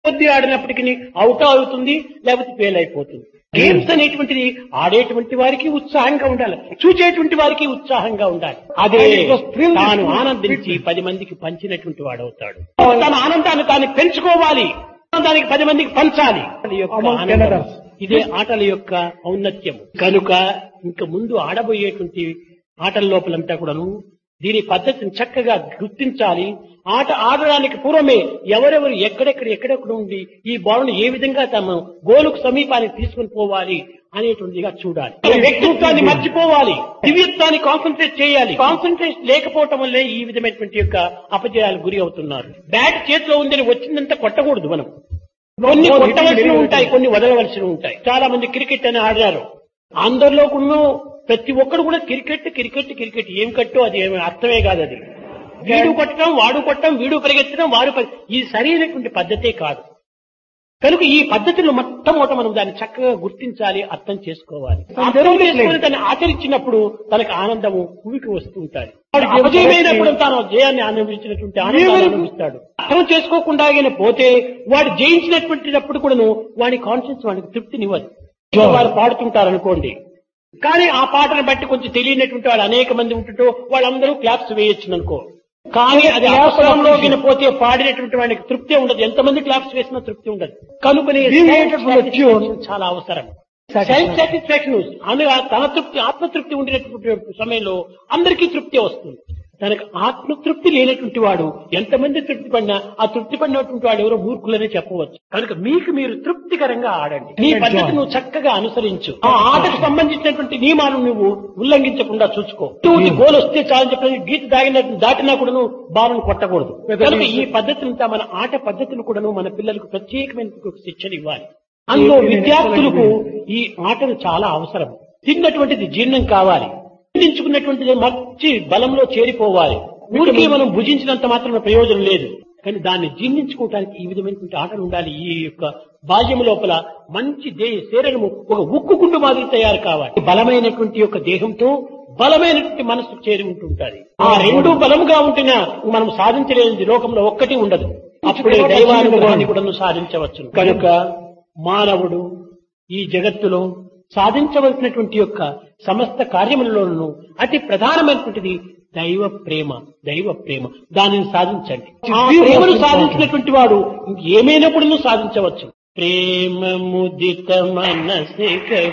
కొద్ది ఆడినప్పటికీ అవుట్ అవుతుంది లేకపోతే ఫెయిల్ అయిపోతుంది గేమ్స్ అనేటువంటిది ఆడేటువంటి వారికి ఉత్సాహంగా ఉండాలి చూసేటువంటి వారికి ఉత్సాహంగా ఉండాలి అదే And it was thrilled తాను with ఆనందించి పది మందికి పంచినటువంటి వాడవుతాడు తన ఆనందాన్ని తాను పెంచుకోవాలి ఆనందానికి పది మందికి పంచాలి ఆటల యొక్క Among ఆనందం. Canada's. ఇదే ఆటల యొక్క ఔన్నత్యం కనుక ఇంక ముందు ఆడబోయేటువంటి ఆటల లోపలంతా కూడాను దీని పద్ధతిని చక్కగా గుర్తించాలి ఆట ఆడడానికి పూర్వమే ఎవరెవరు ఎక్కడెక్కడ ఎక్కడెక్కడ ఉండి ఈ బాల్ను ఏ విధంగా తమ గోలుకు సమీపానికి తీసుకుని పోవాలి అనేటువంటిదిగా చూడాలి వ్యక్తిత్వాన్ని మర్చిపోవాలి దివ్యత్వాన్ని కాన్సన్ట్రేట్ చేయాలి కాన్సన్ట్రేట్ లేకపోవటం వల్లే ఈ విధమైనటువంటి యొక్క అపజయాలు గురి అవుతున్నారు బ్యాట్ చేతిలో ఉందని వచ్చిందంతా కొట్టకూడదు మనం కొన్ని కొట్టవలసి ఉంటాయి కొన్ని వదలవలసి ఉంటాయి చాలా మంది క్రికెట్ అని ఆడారు అందరిలో కూడా ప్రతి ఒక్కరు కూడా క్రికెట్ క్రికెట్ క్రికెట్ ఏం కట్టో అది ఏమి అర్థమే కాదు అది వీడు కొట్టడం వాడు కొట్టడం వీడు పరిగెత్తడం వాడు పరి- ఇది సరైనటువంటి పద్ధతే కాదు కనుక ఈ పద్ధతిలో మొట్టమొదట మనం దాన్ని చక్కగా గుర్తించాలి అర్థం చేసుకోవాలి అర్థం చేసుకుని దాన్ని ఆచరించినప్పుడు తనకు ఆనందము భూమికి వస్తూ ఉంటాయి వాడు అపజయమైనప్పుడు తాను జయాన్ని అనుభవించినటువంటి ఆనందాన్ని అనుభవిస్తాడు అర్థం చేసుకోకుండా ఆయన పోతే వాడు జయించినటువంటిప్పుడు కూడాను వాడి కాన్షియన్స్ వాడికి తృప్తినివ్వదు వారు పాడుతుంటారు అనుకోండి కానీ ఆ పాటను బట్టి కొంచెం తెలియనటువంటి వాళ్ళు అనేక మంది ఉంటుంటో వాళ్ళందరూ క్లాప్స్ వేయొచ్చు అనుకో కానీ అది అవసరంలోకి పోతే పాడినటువంటి వాడికి తృప్తి ఉండదు ఎంతమంది క్లాప్స్ వేసినా తృప్తి ఉండదు కనుకనే Being self related to the tune, satisfaction చాలా అవసరం సెల్ఫ్ సాటిస్ఫాక్షన్ అనగా తన తృప్తి ఆత్మతృప్తి ఉండేటటువంటి సమయంలో అందరికీ తృప్తి వస్తుంది తనకు ఆత్మతృప్తి లేనటువంటి వాడు ఎంతమంది తృప్తి పడినా ఆ తృప్తి పడినటువంటి వాడు ఎవరో మూర్ఖులనే చెప్పవచ్చు కనుక మీకు మీరు తృప్తికరంగా ఆడండి నీ పద్ధతి నువ్వు చక్కగా అనుసరించు ఆ ఆటకు సంబంధించినటువంటి నియమాలను నువ్వు ఉల్లంఘించకుండా చూసుకో నువ్వు గోల్ వస్తే చాలని చెప్పి గీత దాగినట్టు దాటినా కూడా నువ్వు బాలను కొట్టకూడదు కనుక ఈ పద్ధతిని మన ఆట పద్ధతిని కూడాను మన పిల్లలకు ప్రత్యేకమైన ఒక శిక్షణ ఇవ్వాలి అందులో విద్యార్థులకు ఈ ఆటలు చాలా అవసరం తిన్నటువంటిది జీర్ణం కావాలి జీర్ణించుకున్నటువంటిది మంచి బలంలో చేరిపోవాలి ఊరికి మనం భుజించినంత మాత్రం ప్రయోజనం లేదు కానీ దాన్ని జీర్ణించుకోవడానికి ఈ విధమైనటువంటి ఆటలు ఉండాలి ఈ యొక్క బాల్యం లోపల మంచి దే శరీరము ఒక ఉక్కు గుండు మాదిరి తయారు కావాలి బలమైనటువంటి యొక్క దేహంతో బలమైనటువంటి మనసు చేరి ఉంటుంటారు ఆ రెండు బలముగా ఉంటున్నా మనం సాధించలేనిది లోకంలో ఒక్కటి ఉండదు అప్పుడే దైవానుగ్రహాన్ని కూడా సాధించవచ్చు కనుక మానవుడు ఈ జగత్తులో సాధించవలసినటువంటి యొక్క సమస్త కార్యములలోనూ అతి ప్రధానమైనటువంటిది దైవ ప్రేమ దైవ ప్రేమ దానిని సాధించండి ఆ ప్రేమను సాధించినటువంటి వాడు ఏమైనప్పుడు సాధించవచ్చు ప్రేమ ముదిత మనసిక